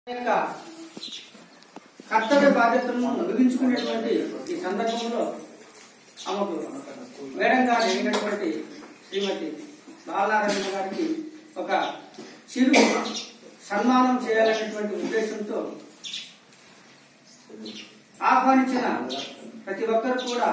యొక్క కర్తవ్య బాధ్యతలను ముగించుకునేటువంటి ఈ సందర్భంలో ఆమెకు మేడం గారు అయినటువంటి శ్రీమతి బాలనారాయణ గారికి ఒక చిరు సన్మానం చేయాలనేటువంటి ఉద్దేశంతో ఆహ్వానించిన ప్రతి ఒక్కరు కూడా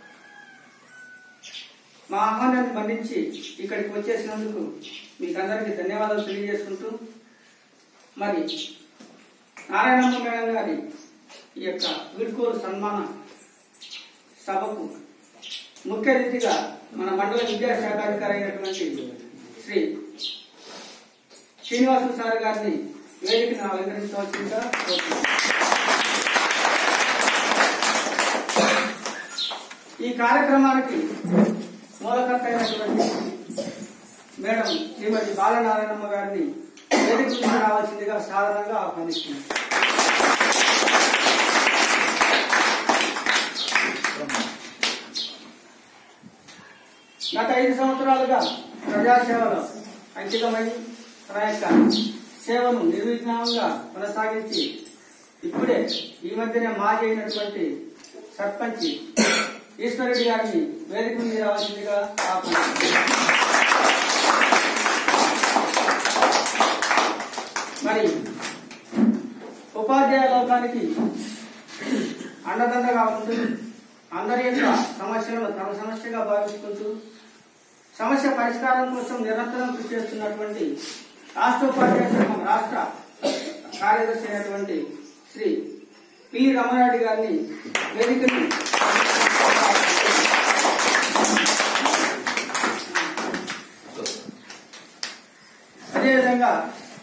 మా ఆహ్వానాన్ని మన్నించి ఇక్కడికి వచ్చేసినందుకు మీకు అందరికీ ధన్యవాదాలు తెలియజేసుకుంటూ మరి నారాయణమ్మ మేడం గారి ఈ యొక్క వీడ్కోలు సన్మాన సభకు ముఖ్య అతిథిగా మన మండల విద్యాశాఖ అధికారి అయినటువంటి శ్రీ శ్రీనివాసు సార్ గారిని వేదికను అలంకరించవలసిందిగా కోరుతున్నాను. ఈ కార్యక్రమానికి మూలకర్త అయినటువంటి మేడం శ్రీమతి బాలనారాయణమ్మ గారిని వేదిక నుంచి రావాల్సిందిగా సాధారణంగా ఆహ్వానిస్తున్నాను గత ఐదు సంవత్సరాలుగా ప్రజాసేవలో అంకితమై తన యొక్క సేవను నిర్విఘ్నంగా కొనసాగించి ఇప్పుడే ఈ మధ్యనే మాజీ అయినటువంటి సర్పంచ్ ఈశ్వరెడ్డి గారిని వేదిక మీద రావాల్సిందిగా ఆహ్వానిస్తున్నాను మరి ఉపాధ్యాయ లోకానికి అండదండగా ఉంటూ అందరి యొక్క సమస్యలను తమ సమస్యగా భావించుకుంటూ సమస్య పరిష్కారం కోసం నిరంతరం కృషి చేస్తున్నటువంటి రాష్ట్ర ఉపాధ్యాయ సంఘం రాష్ట్ర కార్యదర్శి అయినటువంటి శ్రీ పి రమణారెడ్డి గారిని వేదికని అదేవిధంగా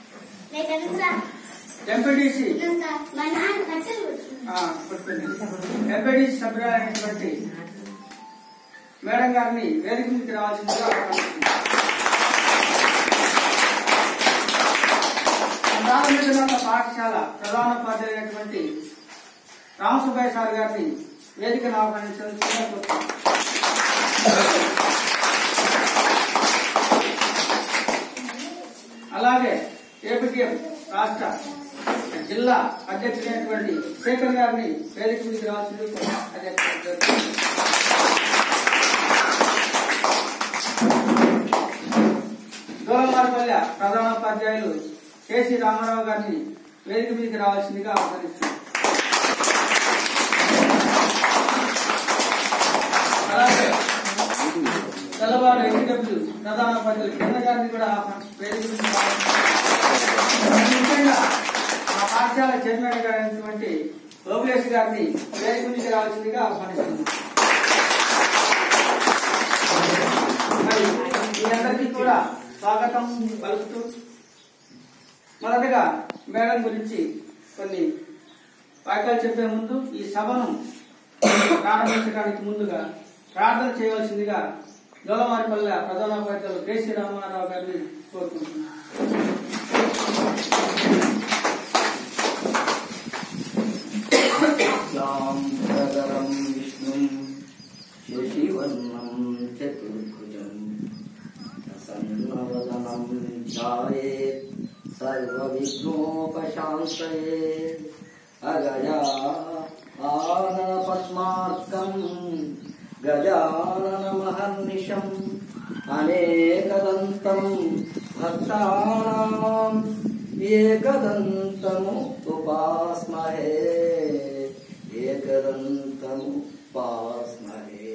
ఎంపీడీసీ ఎంపీడీసీ సభ్యులైనటువంటి మేడం గారిని వేదిక మీదకి రావాల్సిందిగా ఆహ్వానిస్తున్నాను. ప్రాథమిక పాఠశాల ప్రధానోపాధ్యాయులైనటువంటి రామసుబ్బయ్య సార్ గారిని వేదికను ఆహ్వానించాల్సిందిగా కోరుతున్నాను. అలాగే ఏపీటీఎం రాష్ట్ర జిల్లా అధ్యక్షుడైనటువంటి శేఖర్ గారిని వేదిక మీదకి రావాల్సిందిగా అధ్యక్షుడు దూరమారపల్లె ప్రధానోపాధ్యాయులు కేసీ రామారావు గారిని వేదిక మీదకి రావాల్సిందిగా ఆహ్వానిస్తున్నాను అలాగే తెల్లవారు ఎన్నికలు ప్రధానోపాధ్యాయులు కింద గారిని కూడా ఆహ్వాని- వేదిక మీదకి రావాల్సిందిగా ముఖ్యంగా మా పాఠశాల చైర్మన్ గారు అయినటువంటి లోకేష్ గారిని వేదిక మీదకి రావాల్సిందిగా ఆహ్వానిస్తున్నాను మరి మీ అందరికీ కూడా స్వాగతం పలుకుతూ మొదటగా మేడం గురించి కొన్ని వాక్యాలు చెప్పే ముందు ఈ సభను ప్రారంభించడానికి ముందుగా ప్రార్థన చేయవలసిందిగా దొలమారిపల్లె ప్రధానోపాధ్యాయులు కేసీ రామారావు గారిని కోరుకుంటున్నాను శాంతకరం విష్ణుం శశివర్ణం చతుర్భుజం ప్రసన్నవదనం ధ్యాయేత్ సర్వవిఘ్నోపశాంతయే అగజా ఆనన పద్మార్కం గజాననమహర్నిశం అనేకదంతం భక్తానాం ఏకదంతము ఉపాస్మహే ఏకదంతము ఉపాస్మహే